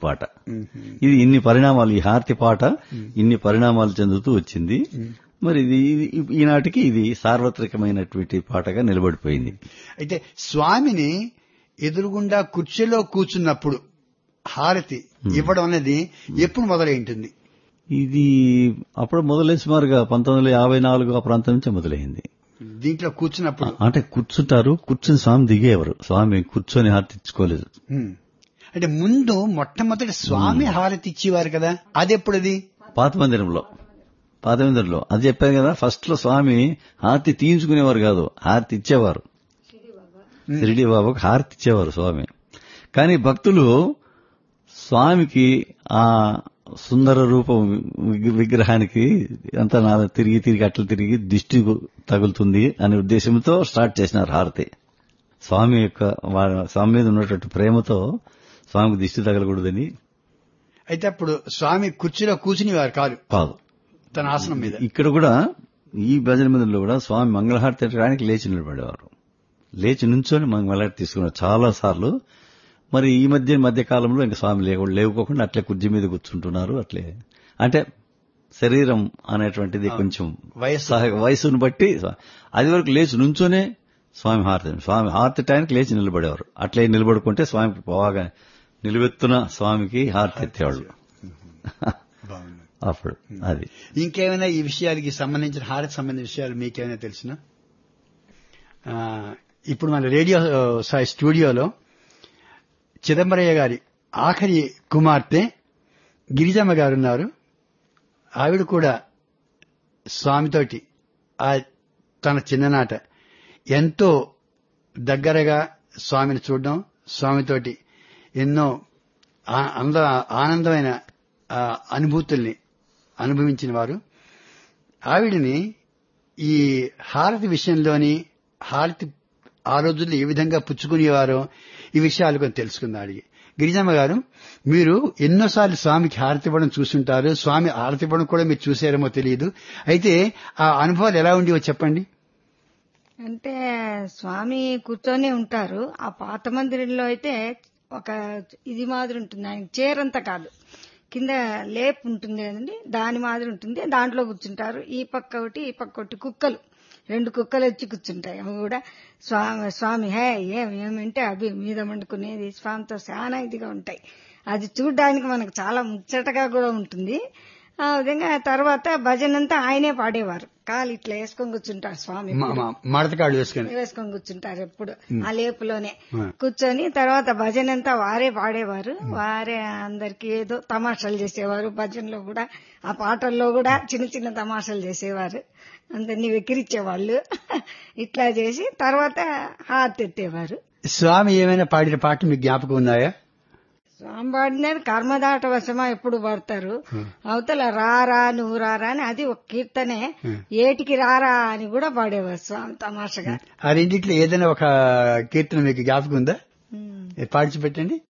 పాట ఇది ఇన్ని పరిణామాలు ఈ హారతి పాట ఇన్ని పరిణామాలు చెందుతూ వచ్చింది మరి ఇది ఇది- ఈనాటికి ఇది సార్వత్రికమైనటువంటి పాటగా నిలబడిపోయింది అయితే స్వామిని ఎదురుగుండా కుర్చీలో కూర్చున్నప్పుడు హారతి ఇవ్వడం అనేది ఎప్పుడు మొదలైంటుంది ఇది అప్పుడు మొదలై సుమారుగా పంతొమ్మిది వందల యాభై నాలుగు ఆ ప్రాంతం నుంచి మొదలైంది దీంట్లో కూర్చున్నప్పుడు అంటే కూర్చుంటారు కూర్చుని స్వామి దిగేవారు స్వామి కూర్చొని హారతి ఇచ్చుకోలేదు ఉమ్. అంటే ముందు మొట్టమొదటి స్వామి హారతి ఇచ్చేవారు కదా అది ఎప్పుడది పాత మందిరంలో పాత మందిరంలో అది చెప్పాను కదా ఫస్ట్ లో స్వామి హారతి తీయించుకునేవారు కాదు హారతి ఇచ్చేవారు షిరిడి బాబాకు హారతి ఇచ్చేవారు స్వామి కానీ భక్తులు స్వామికి ఆ సుందర రూపం విగ్- విగ్రహానికి అంతా నా తిరిగి తిరిగి అట్లా తిరిగి దిష్టి తగులుతుంది అనే ఉద్దేశంతో స్టార్ట్ చేసినారు హారతి స్వామి యొక్క వా- స్వామి మీద ఉన్నటువంటి ప్రేమతో స్వామికి దిష్టి తగలకూడదని అయితే అప్పుడు స్వామి కుర్చీలో కూర్చునేవారు కాదు కాదు తన ఆసనం మీద ఇక్కడ కూడా ఈ భజన మందిరంలో కూడా స్వామి మంగళహారతి తినడానికి లేచి నిలబడేవారు లేచి నుంచొని మంగళహారతి తీసుకున్నారు చాలా సార్లు మరి ఈ మధ్య మధ్య కాలంలో ఇంకా స్వామి లేకుండా లేవుకోకుండా అట్లే కుర్జీ మీద కూర్చుంటున్నారు అట్లే అంటే శరీరం అనేటువంటిది కొంచెం వయస్సు. సహ- వయసును బట్టి స్వా- అది వరకు లేచి నుంచొనే స్వామి హారతి స్వామి హారతి టైంకి లేచి నిలబడేవారు అట్లే నిలబడుకుంటే స్వామికి బాగా నిలువెత్తున స్వామికి హారతి ఎత్తేవాళ్ళు బాగుంది అప్పుడు అది ఇంకేమైనా ఈ విషయాలకి సంబంధించిన హారతి సంబంధించిన విషయాలు మీకేమైనా తెలిసినా ఆ, ఇప్పుడు మన రేడియో సాయి స్టూడియోలో చిదంబరయ్య గారి ఆఖరి కుమార్తె గిరిజమ్మ గారు ఉన్నారు ఆవిడ కూడా స్వామితోటి ఆ తన చిన్ననాట ఎంతో దగ్గరగా స్వామిని చూడడం స్వామితోటి ఎన్నో ఆ- అంద ఆనందమైన ఆ, అనుభూతుల్ని అనుభవించిన వారు ఆవిడని ఈ హారతి విషయంలోని హారతి ఆ రోజుల్లో ఏ విధంగా పుచ్చుకునేవారో ఈ విషయాలు కొంచెం తెలుసుకుందాం అడిగి గిరిజమ్మ గారు మీరు ఎన్నోసార్లు స్వామికి హారతి ఇవ్వడం చూసుంటారు స్వామి హారతి ఇవ్వడం కూడా మీరు చూసారేమో తెలియదు అయితే ఆ అనుభవాలు ఎలా ఉండేవో చెప్పండి అంటే స్వామి కూర్చొని ఉంటారు ఆ పాత మందిరంలో అయితే ఒక ఇది మాదిరి ఉంటుంది ఆయన చీరంతా కాదు కింద లేప్ ఉంటుంది కదండి దాని మాదిరి ఉంటుంది దాంట్లో కూర్చుంటారు ఈ పక్క ఒకటి ఈ పక్క ఒకటి కుక్కలు రెండు కుక్కలు వచ్చి కూర్చుంటాయి అవి కూడా స్వామి స్వామి హే ఏం ఏమంటే అవి మీద వండుకునేది స్వామితో చాలా ఇదిగా ఉంటాయి అది చూడడానికి మనకు చాలా ముచ్చటగా కూడా ఉంటుంది ఆ విధంగా తర్వాత భజన అంతా ఆయనే పాడేవారు కాలు ఇట్లా వేసుకొని కూర్చుంటారు స్వామి మ- మ- మడతకాడు వేసుకొని వేసుకొని కూర్చుంటారు ఎప్పుడు ఆ లేపులోనే ఆ. కూర్చొని తర్వాత భజన అంతా వారే పాడేవారు వారే అందరికి ఏదో తమాషాలు చేసేవారు భజనలో కూడా ఆ పాటల్లో కూడా చిన్న చిన్న తమాషాలు చేసేవారు అందరినీ వెక్కిరించేవాళ్ళు ఇట్లా చేసి తర్వాత హారతి ఎత్తేవారు స్వామి ఏమైనా పాడిన పాటలు మీకు జ్ఞాపకం ఉన్నాయా స్వామి పాడినది కర్మదాట వశమా ఎప్పుడు పాడతారు అవతల రారా నువ్వు రారా అని అది ఒక కీర్తనే ఏటికి రారా అని కూడా పాడేవారు స్వామి తమాషగా ఆ రెండిట్లో ఏదైనా ఒక కీర్తన మీకు జ్ఞాపకం ఉందా ఉమ్. పాడించి పెట్టండి